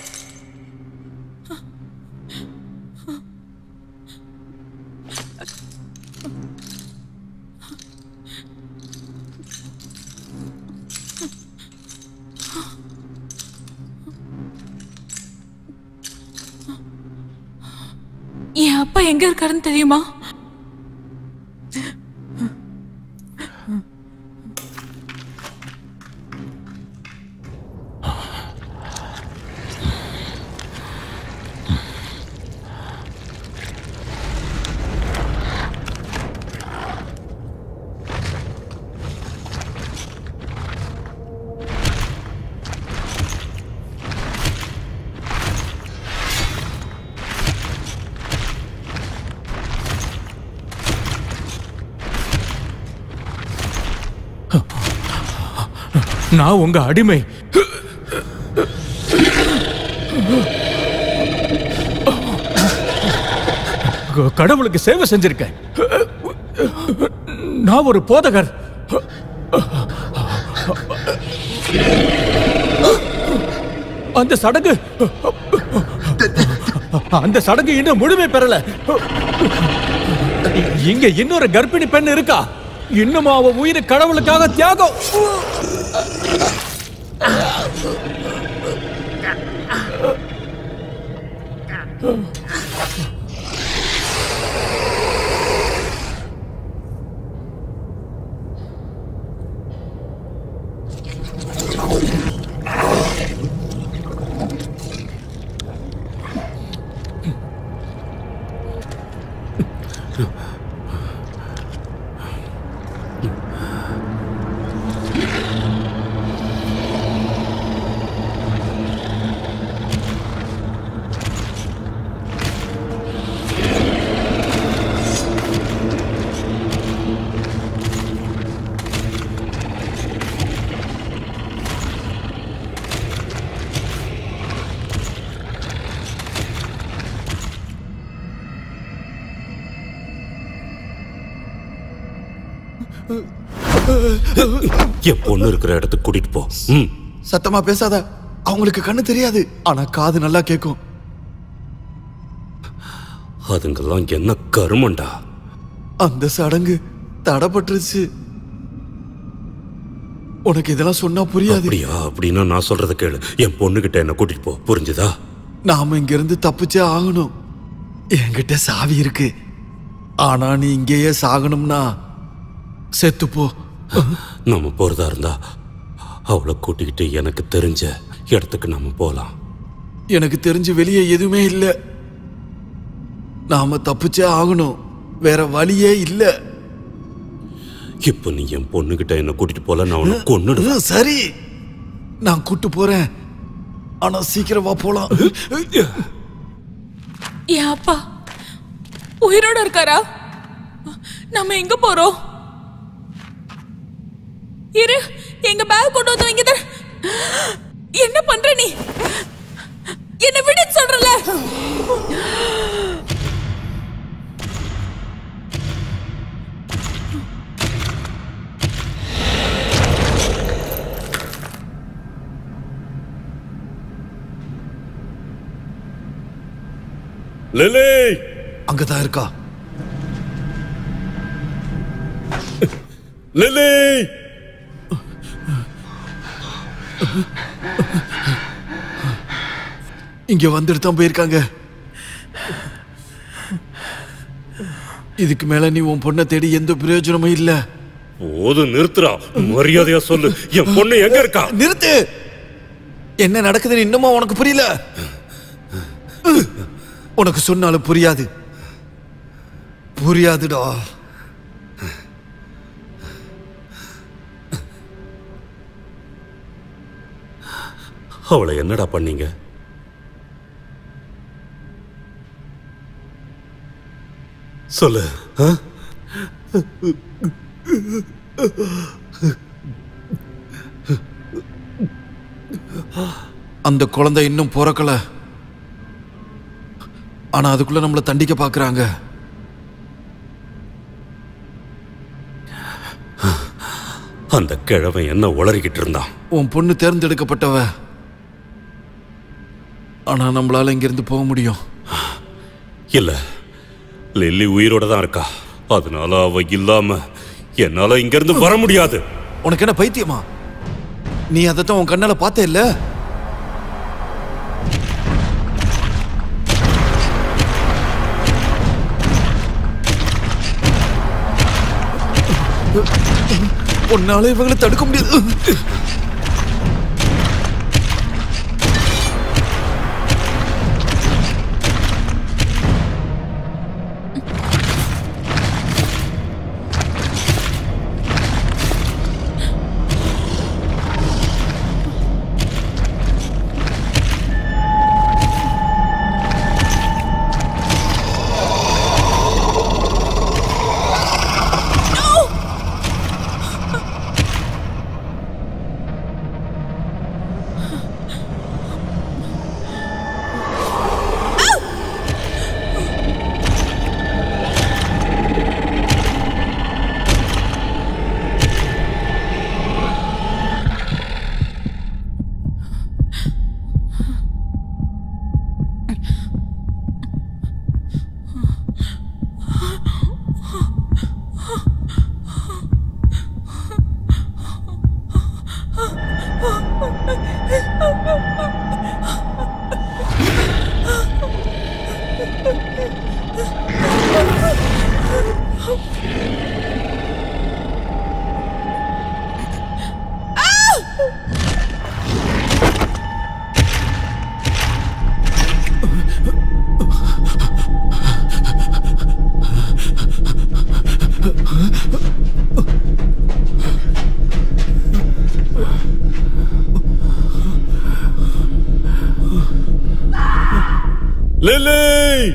என் அப்பா எங்க இருக்காருன்னு தெரியுமா நான் உங்க அடிமை க- கடவுளுக்கு சேவை செஞ்சிருக்கேன் நான் ஒரு போதகர் அந்த சடங்கு அந்த சடங்கு இன்னும் முழுமை பெறல இங்க இன்னொரு கர்ப்பிணி பெண் இருக்கா இன்னும் அவ உயிர் கடவுளுக்காக தியாகம் என் பொண்ணு இருக்கிற இடத்துக்கு கூட்டிட்டு போ ம் சத்தமா பேசாத அவங்களுக்கு கண்ணு தெரியாது ஆனா காது நல்லா கேட்கும் அதுங்கெல்லாம் என்ன கருமண்டா அந்த சடங்கு தடப்பட்டுருச்சு உனக்கு இதெல்லாம் சொன்னா புரியாது அப்படியா அப்படின்னா நான் சொல்றத கேளு என் பொண்ணுகிட்ட என்ன கூட்டிட்டு போ புரிஞ்சுதா நாம இங்க இருந்து தப்பிச்சே ஆகணும் என்கிட்ட சாவி இருக்கு ஆனா நீ இங்கேயே சாகணும்னா செத்து போ நம்ம போறதா இருந்தா அவளை கூட்டிக்கிட்டு எனக்கு தெரிஞ்ச இடத்துக்கு நம்ம போலாம் எனக்கு தெரிஞ்சு வெளியே எதுவுமே இல்ல நாம தப்பிச்சே ஆகணும் வேற வழியே இல்ல இப்ப நீ என் பொண்ணுகிட்ட என்ன கூட்டிட்டு போல நான் உன்னை கொன்னுடுவேன் ம், சரி நான் கூட்டு போறேன் ஆனா சீக்கிரமா போலாம் என் அப்பா உயிரோட இருக்காரா நம்ம எங்க போறோம் இரு எங்க பேக் கொண்டு வந்து வைங்க என்ன பண்ற நீ என்ன விடுன்னு சொல்றல லிலி அங்கதான் இருக்கா லிலி இங்க வந்துட்டு தான் போயிருக்காங்க இதுக்கு மேல நீ உன் பொண்ணை தேடி எந்த பிரயோஜனமும் இல்ல போதும் நிறுத்துறா மரியாதையா சொல்லு என் பொண்ணு எங்க இருக்கா நிறுத்து என்ன நடக்குதுன்னு இன்னுமா உனக்கு புரியல உனக்கு சொன்னாலும் புரியாது புரியாதுடா அவளை என்னடா பண்ணீங்க சொல்லு ஆ? அந்த குழந்தை இன்னும் பிறக்கல ஆனா அதுக்குள்ள நம்மள தண்டிக்க பாக்குறாங்க அந்த கிழவன் என்ன உளறிக்கிட்டு இருந்தான் உன் பொண்ணு தேர்ந்தெடுக்கப்பட்டவ ஆனா நம்மளால இங்கிருந்து போக முடியும் இல்ல லில்லி உயிரோட தான் இருக்கா அதனால அவ இல்லாம என்னால இங்க இருந்து வர முடியாது உனக்கு என்ன பைத்தியமா நீ அதைத்தான் உன் கண்ணால பார்த்த இல்ல உன்னால இவங்களை தடுக்க முடியாது லில்லி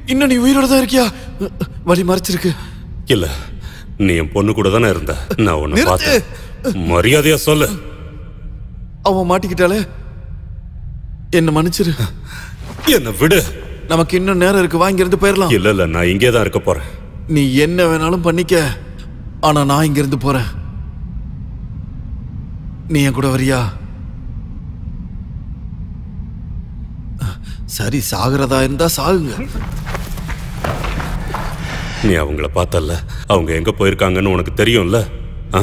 இன்னும் நீ உயிரோட தான் இருக்கியா வழி மறைச்சிருக்கு இல்ல நீ என் பொண்ணு கூட தானே இருந்த நான் உன்னை நிறுத்து. பார்த்தேன் மரியாதையா சொல்லு அவன் மாட்டிக்கிட்டாளே என்ன மன்னிச்சிரு என்ன விடு நமக்கு இன்னும் நேரம் இருக்கு வாங்கி இருந்து போயிடலாம் இல்ல இல்ல நான் இங்கே தான் இருக்க போறேன் நீ என்ன வேணாலும் பண்ணிக்க ஆனா நான் இங்க இருந்து போறேன் நீ என் கூட வரியா சரி சாகிறதா இருந்தா சாகுங்க நீ அவங்கள பார்த்தல்ல அவங்க எங்க போயிருக்காங்கன்னு உனக்கு தெரியும்ல ஆ?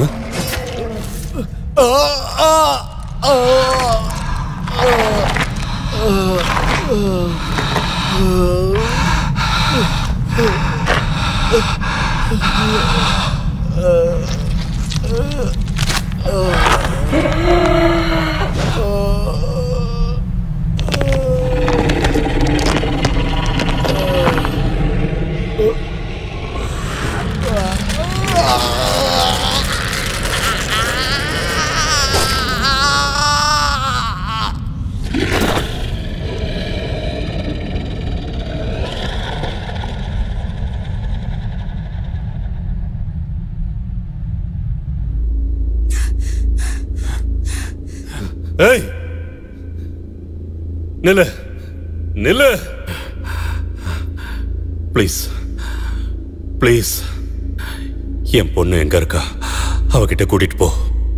ஏய் நில்லு நில்லு ப்ளீஸ் ப்ளீஸ் என் பொண்ணு எங்க இருக்கா அவகிட்ட கூட்டிட்டு போ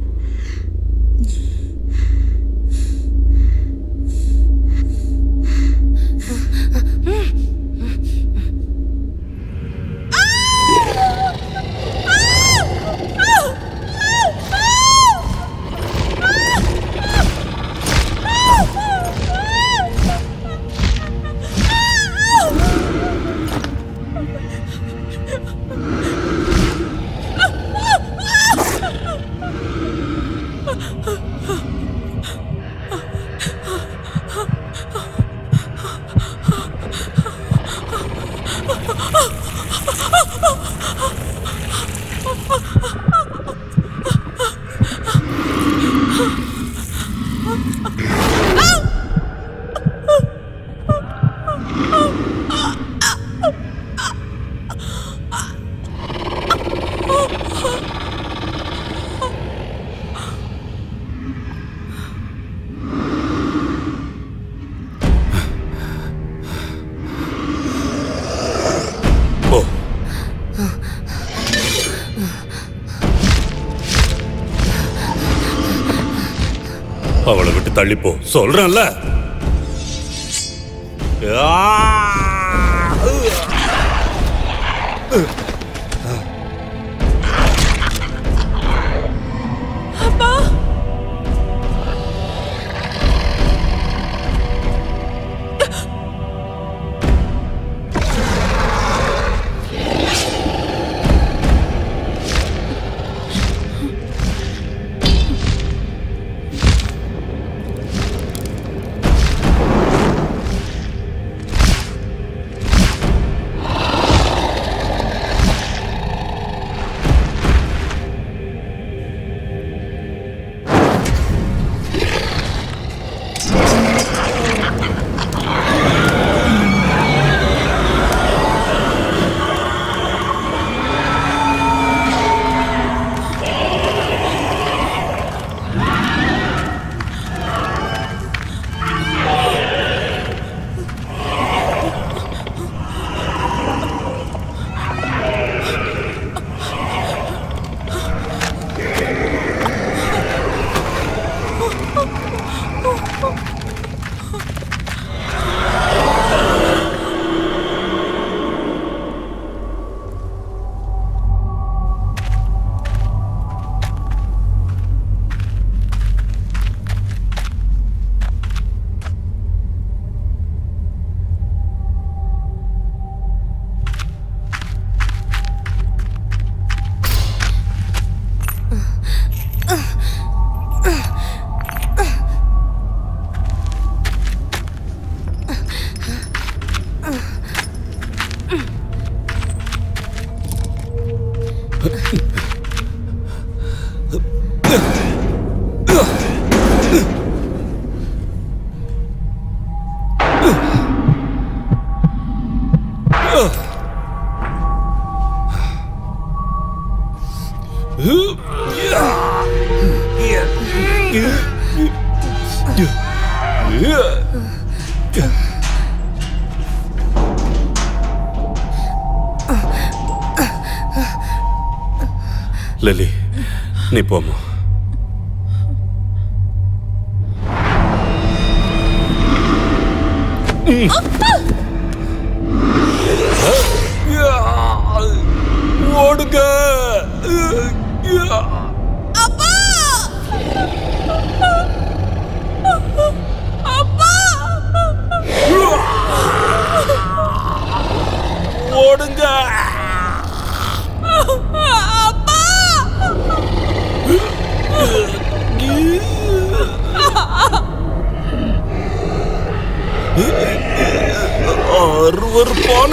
போ அவளை விட்டு தள்ளிப்போ சொல்றேன்ல அப்பா ஆ லில்லி நீ போம்மா ஓடுங்க ஓடுங்க அருவருப்பான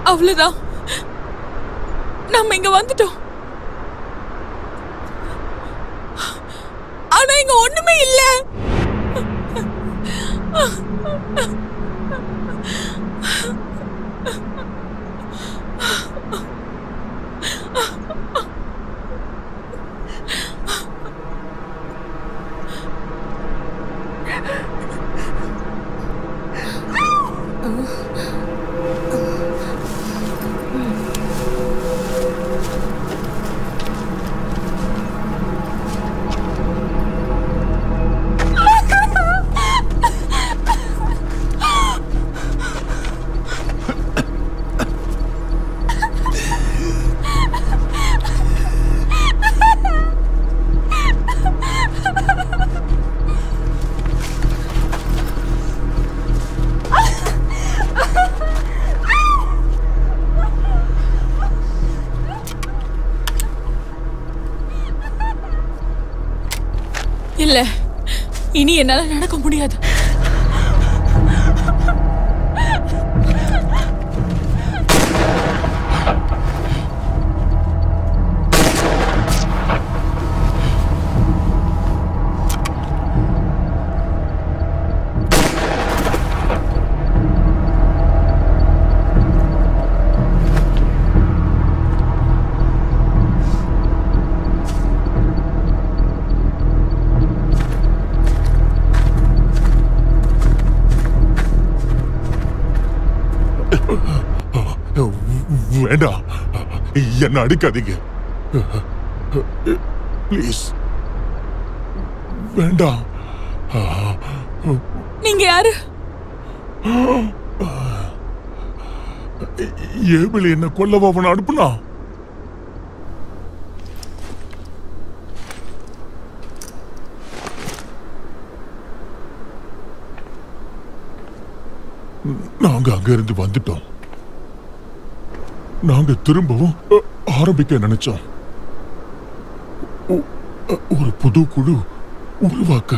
அவ்வளவுதான் நம்ம இங்க வந்துட்டோம் ஆனா இங்க ஒண்ணுமே இல்ல இல்ல இனி என்னால நடக்க முடியாது வேண்டாம் என்ன அடிக்காதீங்க ப்ளீஸ் வேண்டாம் நீங்க யாரு ஏபிள் என்ன கொல்லவா அவனை அனுப்புனா நாங்க அங்க இருந்து வந்துட்டோம் நாங்க திரும்பவும் அ, ஆரம்பிக்க நினைச்சோம் ஒ- அ, ஒரு புது குழு உருவாக்க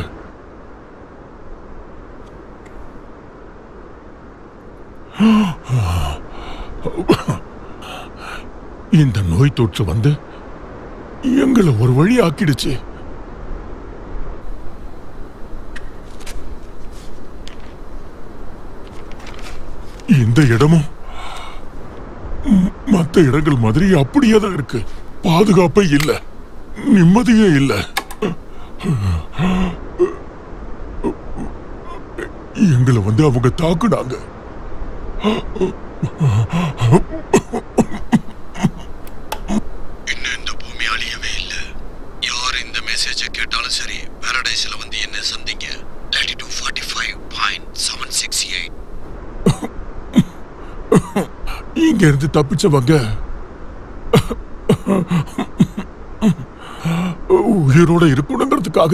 இந்த நோய் தொற்று வந்து எங்களை ஒரு வழி ஆக்கிடுச்சு இந்த இடமும் ம், மத்த இடங்கள் மாதிரி அப்படியே தான் இருக்கு பாதுகாப்பே இல்ல நிம்மதியே இல்ல எங்களை வந்து அவங்க தாக்குனாங்க இன்னும் இந்த பூமி அழியவே இல்ல யார் இந்த மெசேஜை கேட்டாலும் சரி பாரடைஸ்ல வந்து என்ன சந்திங்க thirty two forty five point seven six eight இங்க இருந்து தப்பிச்சவங்க உயிரோட இருக்கணுங்கிறதுக்காக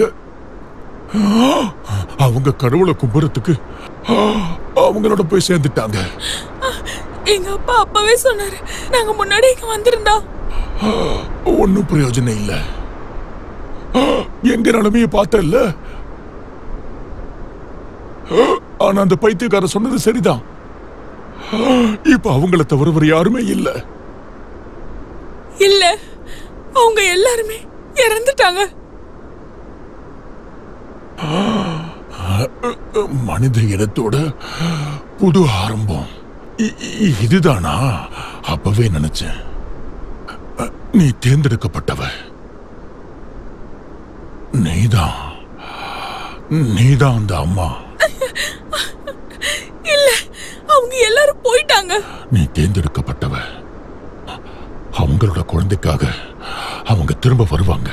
அவங்க கடவுளை கும்புறதுக்கு அவங்களோட போய் சேர்ந்துட்டாங்க எங்க அப்பா அப்பவே சொன்னாரு நாங்க முன்னாடி இங்க வந்திருந்தா ஒன்னும் பிரயோஜனம் இல்ல எங்க நிலைமைய பார்த்தல்ல ஆனா அந்த பைத்தியக்காரர் சொன்னது சரிதான் இப்ப அவங்கள தவிர வேற யாருமே இல்ல இல்ல அவங்க எல்லாருமே இறந்துட்டாங்க மனித இனத்தோட புது ஆரம்பம் இ- இ- இதுதானா அப்பவே நினைச்சேன் நீ தேர்ந்தெடுக்கப்பட்டவ நீதான் நீதான் அந்த அம்மா இல்ல அவங்க எல்லாரும் போயிட்டாங்க நீ தேர்ந்தெடுக்கப்பட்டவ அவங்களோட குழந்தைக்காக அவங்க திரும்ப வருவாங்க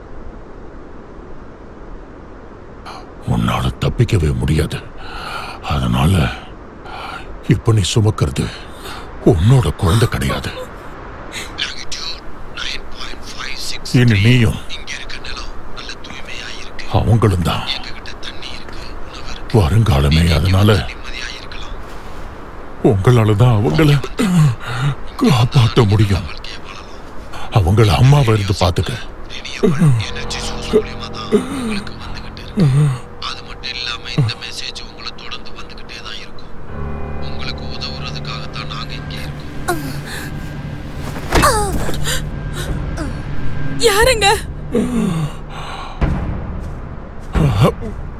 உன்னால தப்பிக்கவே முடியாது அதனால இப்ப நீ சுமக்கிறது உன்னோட குழந்தை கிடையாது இனி நீயும் அவங்களும் தான் வருங்காலமே அதனால உங்களால தான் அவங்கள காப்பாற்ற முடியும் அவங்கள அம்மாவை இருந்து பாத்துக்க அது மட்டும் இல்லாம இந்த மெசேஜ் உங்களை தொடர்ந்து வந்துகிட்டே தான் இருக்கும் உங்களுக்கு உதவுறதுக்காகத்தான் நாங்க இங்கே இருக்கோம் யாருங்க